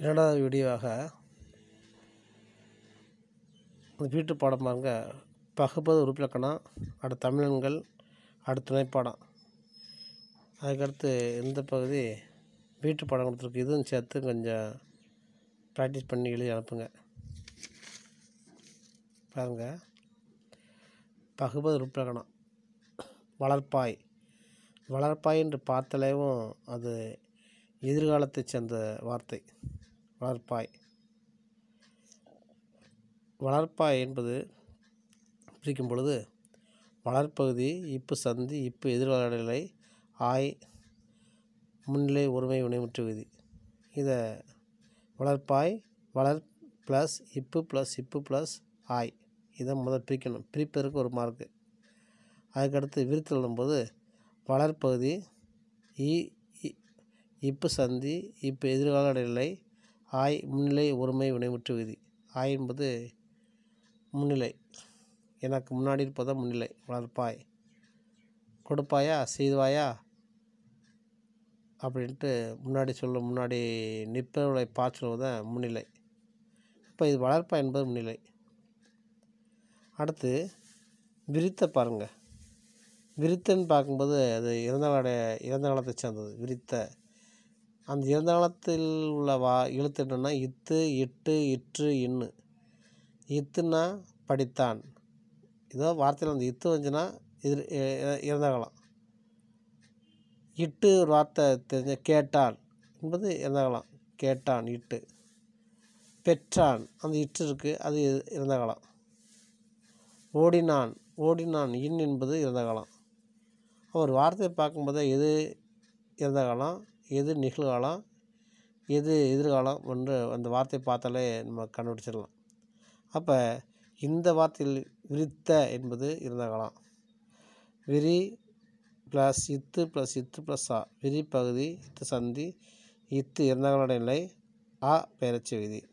இரண்டாவது வீடியோவாக இந்த வீட்டு பாடம் பாருங்க பகுப்பது உறுப்பிலக்கணம் அடுத்து தமிழன்கள் அடுத்து துணைப்பாடம் அதுக்கடுத்து இந்த பகுதி வீட்டு பாடம் கொடுத்துருக்கு இதுவும் சேர்த்து கொஞ்சம் ப்ராக்டிஸ் பண்ணி எழுதி அனுப்புங்க பாருங்க பகுப்பது உறுப்பிலக்கணம் வளர்ப்பாய் வளர்ப்பாய் என்று பார்த்தாலேவும் அது எதிர்காலத்தைச் சேர்ந்த வார்த்தை வளர்ப்பாய் வளர்ப்பாய் என்பது பிரிக்கும் பொழுது வளர்ப்பகுதி இப்பு சந்தி இப்பு எதிர்கால நிலை ஆய் முன்னிலை ஒருமை வினைமுற்று விதி இதை வளர்ப்பாய் வளர் ப்ளஸ் இப்பு ப்ளஸ் இப்பு ப்ளஸ் ஆய் இதை முதல் பிரிக்கணும் பிரிப்பதற்கு ஒரு மார்க்கு அதுக்கடுத்து விரித்து எழுதும்போது வளர்ப்பகுதி இ இ- இப்பு சந்தி இப்பு எதிர்கால நிலை ஆய் முன்னிலை ஒருமை வினைமுற்று விதி ஆய் என்பது முன்னிலை எனக்கு முன்னாடி இருப்பதான் முன்னிலை வளர்ப்பாய் கொடுப்பாயா செய்வாயா அப்படின்ட்டு முன்னாடி சொல்ல முன்னாடி நிற்பவர்களை பார்த்து சொல்வதுதான் முன்னிலை இப்போ இது வளர்ப்பாய் என்பது முன்னிலை அடுத்து விரித்த பாருங்க விரித்தன்னு பார்க்கும்போது அது இறந்த கால இறந்த காலத்தை சேர்ந்தது விரித்த அந்த இறந்த காலத்தில் உள்ள வா எழுத்து என்னன்னா இத்து இட்டு இற்று இன்னு இத்துன்னா படித்தான் இதோ வார்த்தையில் அந்த இத்து வந்துச்சுன்னா இது இறந்த காலம் இட்டு ஒரு வார்த்தை தெரிஞ்ச கேட்டான் என்பது இறந்த காலம் கேட்டான் இட்டு பெற்றான் அந்த இட்டு இருக்குது அது இ- இறந்த காலம் ஓடினான் ஓடினான் இன் என்பது இறந்த காலம் ஒரு வார்த்தையை பார்க்கும்போது எது இறந்த காலம் எது நிகழ்காலம் எது எதிர்காலம் என்று அந்த வார்த்தையை பார்த்தாலே நம்ம கண்டுபிடிச்சிடலாம் அப்போ இந்த வார்த்தையில் விரித்த என்பது இறந்த காலம் விரி ப்ளஸ் இத்து ப்ளஸ் இத்து ப்ளஸ் ஆ விரி பகுதி இத்து சந்தி இத்து இறந்த கால நிலை ஆ பெயரச்சி விதி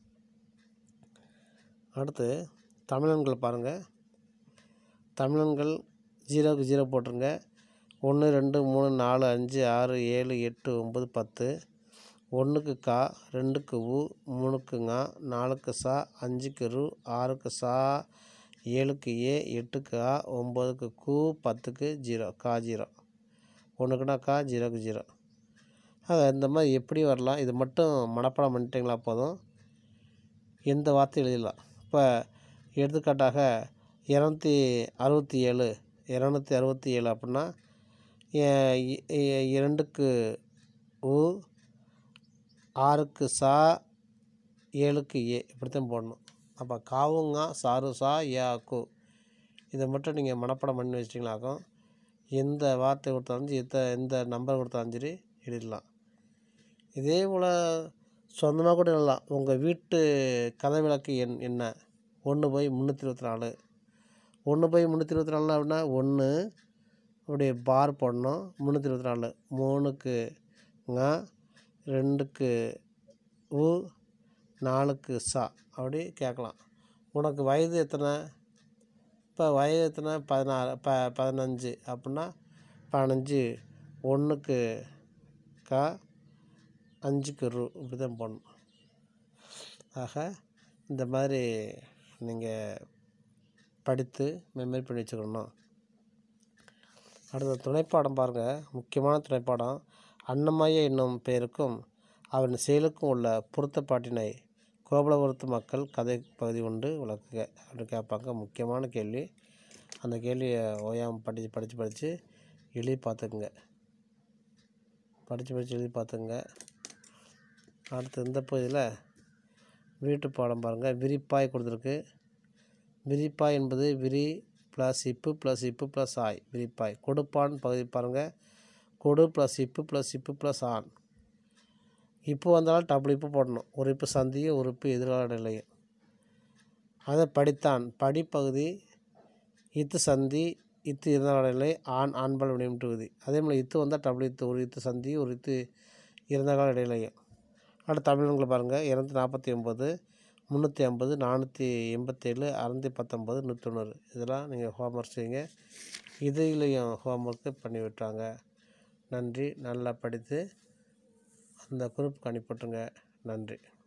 அடுத்து தமிழன்கள் பாருங்கள் தமிழன்கள் ஜீரோக்கு ஜீரோ போட்டுருங்க ஒன்று ரெண்டு மூணு நாலு அஞ்சு ஆறு ஏழு எட்டு ஒம்பது பத்து ஒன்றுக்கு கா ரெண்டுக்கு உ மூணுக்கு ங நாலுக்கு சா அஞ்சுக்கு ரு ஆறுக்கு சா ஏழுக்கு ஏ எட்டுக்கு ஆ ஒம்பதுக்கு கு பத்துக்கு ஜீரோ கா ஜீரோ ஒன்றுக்குனா கா ஜீரோக்கு ஜீரோ ஆக இந்த மாதிரி எப்படி வரலாம் இது மட்டும் மனப்பாடம் பண்ணிட்டீங்களா போதும் எந்த வார்த்தை எழுதிடலாம் இப்போ எடுத்துக்காட்டாக இரநூத்தி அறுபத்தி ஏழு இரநூத்தி அறுபத்தி ஏழு அப்படின்னா எ- இ- இ- இரண்டுக்கு உ ஆறுக்கு சா ஏழுக்கு ஏ இப்படித்தான் போடணும் அப்போ காவுங்க சாரு சா ஏ கு இதை மட்டும் நீங்கள் மனப்பாடம் பண்ணி வச்சிட்டிங்களாக்கும் எந்த வார்த்தை கொடுத்தாலும் சரி, எந்த எந்த நம்பர் கொடுத்தாலும் சரி எழுதலாம் இதே போல் சொந்தமாக கூட எழுதலாம் உங்கள் வீட்டு கதை விளக்கு எண் என்ன ஒன்று போய் முந்நூற்றி இருபத்தி நாலு ஒன்று போய் முந்நூற்றி இருபத்தி நாலு அப்படின்னா ஒன்று அப்படியே பார் போடணும் முந்நூற்றி இருபத்தி நாலு மூணுக்கு ங ரெண்டுக்கு உ நாலுக்கு சா அப்படி கேட்கலாம் உனக்கு வயது எத்தனை இப்போ வயது எத்தனை பதினாறு ப பதினஞ்சு அப்படின்னா பதினஞ்சு ஒன்றுக்கு க அஞ்சுக்கு ரு இப்படி தான் போடணும் ஆக இந்த மாதிரி நீங்கள் படித்து மெமரி பண்ணி வச்சுக்கணும் அடுத்த துணைப்பாடம் பாருங்கள் முக்கியமான துணைப்பாடம் அன்னமய என்னும் பெயருக்கும் அவன் செயலுக்கும் உள்ள பொருத்தப்பாட்டினை கோபலபுரத்து மக்கள் கதை பகுதி கொண்டு விளக்குக அப்படின்னு கேட்பாங்க முக்கியமான கேள்வி அந்த கேள்வியை ஓயாமல் படித்து படித்து படித்து எழுதி பார்த்துக்குங்க படித்து படித்து எழுதி பார்த்துங்க அடுத்து இந்த பகுதியில் வீட்டு பாடம் பாருங்கள் விரிப்பாய் கொடுத்துருக்கு விரிப்பாய் என்பது விரி ப்ளஸ் இப்பு ப்ளஸ் இப்பு ப்ளஸ் ஆய் விரிப்பாய் கொடுப்பான் பகுதி பாருங்கள் கொடு ப்ளஸ் இப்பு ப்ளஸ் இப்பு ப்ளஸ் ஆன் இப்போ வந்தாலும் டபுள் இப்பு போடணும் ஒரு இப்பு சந்தியும் ஒரு இப்பு எதிர்கால நிலையும் அதை படித்தான் படிப்பகுதி இத்து சந்தி இத்து இறந்தகால நிலை ஆண் ஆண்பால் வினைமுற்று விதி அதே மாதிரி இத்து வந்தால் டபுள் இத்து ஒரு இத்து சந்தி ஒரு இத்து இறந்தகால இடைநிலையும் அடுத்து தமிழங்களை பாருங்கள் இரநூத்தி நாற்பத்தி ஒம்பது முந்நூற்றி ஐம்பது நானூற்றி எண்பத்தேழு அறநூற்றி பத்தொம்பது நூற்றி தொண்ணூறு இதெல்லாம் நீங்கள் ஹோம்ஒர்க் செய்யுங்க இதுலேயும் ஹோம்ஒர்க்கு பண்ணி விட்டாங்க நன்றி நல்லா படித்து அந்த குரூப்புக்கு அனுப்பிவிட்ருங்க நன்றி